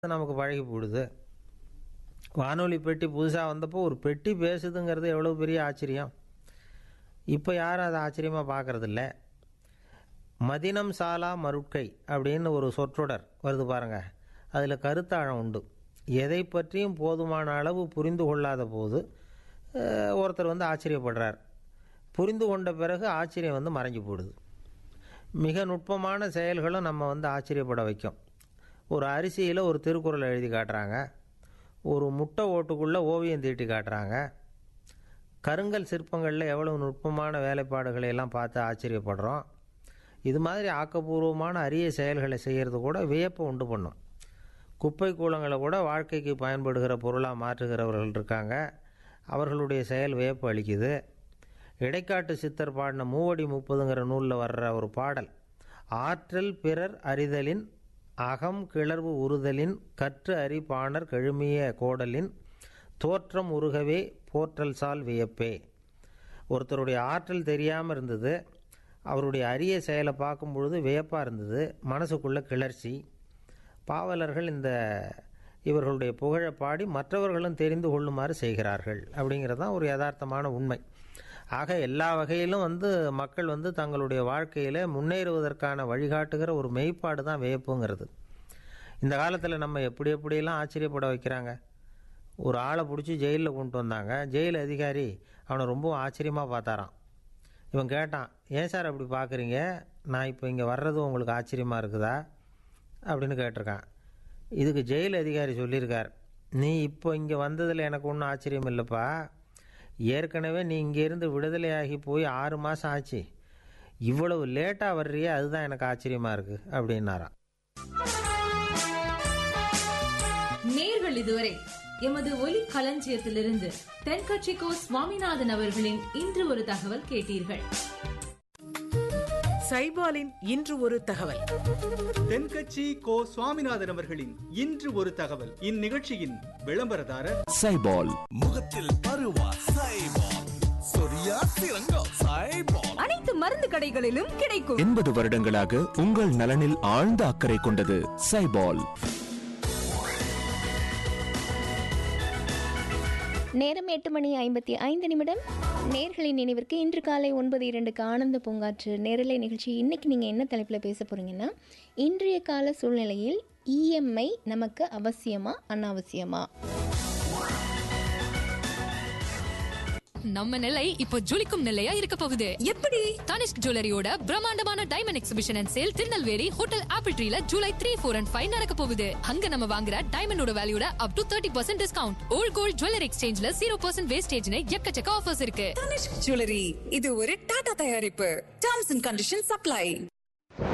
நமக்கு பழகி போடுது வானொலி பெட்டி புதுசாக வந்தப்போ ஒரு பெட்டி பேசுதுங்கிறது எவ்வளோ பெரிய ஆச்சரியம் இப்போ யாரும் அதை ஆச்சரியமாக பார்க்கறதில்ல மதினம் சாலா மருட்கை அப்படின்னு ஒரு சொற்றொடர் வருது பாருங்க அதில் கருத்தாழம் உண்டு எதை பற்றியும் போதுமான அளவு புரிந்து கொள்ளாத போது அஹ், ஒருத்தர் வந்து ஆச்சரியப்படுறார் புரிந்து கொண்ட பிறகு ஆச்சரியம் வந்து மறைஞ்சு போடுது மிக நுட்பமான செயல்களும் நம்ம வந்து ஆச்சரியப்பட வைக்கும் ஒரு அரிசியில் ஒரு திருக்குறள் எழுதி காட்டுறாங்க ஒரு முட்டை ஓட்டுக்குள்ளே ஓவியம் தீட்டி காட்டுறாங்க கருங்கல் சிற்பங்களில் எவ்வளவு நுட்பமான வேலைப்பாடுகளை எல்லாம் பார்த்து ஆச்சரியப்படுறோம் இது மாதிரி ஆக்கப்பூர்வமான அரிய செயல்களை செய்கிறது கூட வியப்பை உண்டு பண்ணும் குப்பை கூலங்களை கூட வாழ்க்கைக்கு பயன்படுகிற பொருளாக மாற்றுகிறவர்கள் இருக்காங்க அவர்களுடைய செயல் வியப்பு அளிக்குது இடைக்காட்டு சித்தர் பாடின மூவடி முப்பதுங்கிற நூலில் வர்ற ஒரு பாடல் ஆற்றல் பிறர் அறிதலின் அகம் கிளர்வு உறுதலின் கற்று அறி பாணர் கழுமிய கோடலின் தோற்றம் உருகவே போற்றல் சால் வியப்பே ஒருத்தருடைய ஆற்றல் தெரியாமல் இருந்தது அவருடைய அரிய செயலை பார்க்கும் பொழுது வியப்பாக இருந்தது மனசுக்குள்ள கிளர்ச்சி பாவலர்கள் இந்த இவர்களுடைய புகழை பாடி மற்றவர்களும் தெரிந்து கொள்ளுமாறு செய்கிறார்கள் அப்படிங்கிறது தான் ஒரு யதார்த்தமான உண்மை ஆக எல்லா வகையிலும் வந்து மக்கள் வந்து தங்களுடைய வாழ்க்கையில் முன்னேறுவதற்கான வழிகாட்டுகிற ஒரு மெய்ப்பாடு தான் வியப்புங்கிறது இந்த காலத்தில் நம்ம எப்படி எப்படியெல்லாம் ஆச்சரியப்பட வைக்கிறாங்க ஒரு ஆளை பிடிச்சி ஜெயிலில் கொண்டு வந்தாங்க ஜெயில் அதிகாரி அவனை ரொம்ப ஆச்சரியமாக பார்த்தாராம் இவன் கேட்டான் ஏன் சார் அப்படி பார்க்குறீங்க நான் இப்போ இங்கே வர்றது உங்களுக்கு ஆச்சரியமாக இருக்குதா அப்படின்னு கேட்டிருக்கான் இதுக்கு ஜெயில் அதிகாரி சொல்லியிருக்கார் நீ இப்போ இங்கே வந்ததில் எனக்கு ஒன்றும் ஆச்சரியம் இல்லைப்பா ஏற்கனவே நீ இங்கேருந்து விடுதலையாகி போய் ஆறு மாதம் ஆச்சு இவ்வளவு லேட்டாக வர்றியே அதுதான் எனக்கு ஆச்சரியமாக இருக்குது அப்படின்னாராம் நேர்கள் இதுவரை எமது ஒலி களஞ்சியத்திலிருந்து தென்கட்சிக்கோ சுவாமிநாதன் அவர்களின் இன்று ஒரு தகவல் கேட்டீர்கள் சைபாலின் இன்று ஒரு தகவல் தென்கட்சி கோ சுவாமிநாதன் அவர்களின் இன்று ஒரு தகவல் இந்நிகழ்ச்சியின் விளம்பரதாரர் சைபால் முகத்தில் பருவா சைபால் சொரியா சிறங்கோ சைபால் அனைத்து மருந்து கடைகளிலும் கிடைக்கும் எண்பது வருடங்களாக உங்கள் நலனில் ஆழ்ந்த அக்கறை கொண்டது சைபால் நேரம் எட்டு மணி ஐம்பத்தி ஐந்து நிமிடம் நேர்களின் நினைவிற்கு இன்று காலை ஒன்பது இரண்டுக்கு ஆனந்த பூங்காற்று நேரலை நிகழ்ச்சி இன்னைக்கு நீங்கள் என்ன தலைப்பில் பேச போகிறீங்கன்னா இன்றைய கால சூழ்நிலையில் இஎம்ஐ நமக்கு அவசியமா அனாவசியமா நம்ம நிலை இப்போ ஜொலிக்கும் நிலையா இருக்க போகுது எப்படி தனிஷ்க் ஜுவல்லரியோட பிரம்மாண்டமான diamond exhibition and sale Tirunelveli hotel Apple ட்ரீல July three four and five நடக்க போகுது அங்க நம்ம வாங்குற டைமண்டோட வேல்யூட up to thirty percent discount old gold jewellery எக்ஸ்சேஞ்ச்ல ஜீரோ பர்சன்ட் வேஸ்டேஜ்னு எக்கச்சக்க ஆஃபர்ஸ் இருக்கு தனிஷ்க் ஜுவல்லரி இது ஒரு டாடா தயாரிப்பு டேர்ம்ஸ் அண்ட் கண்டிஷன் சப்ளை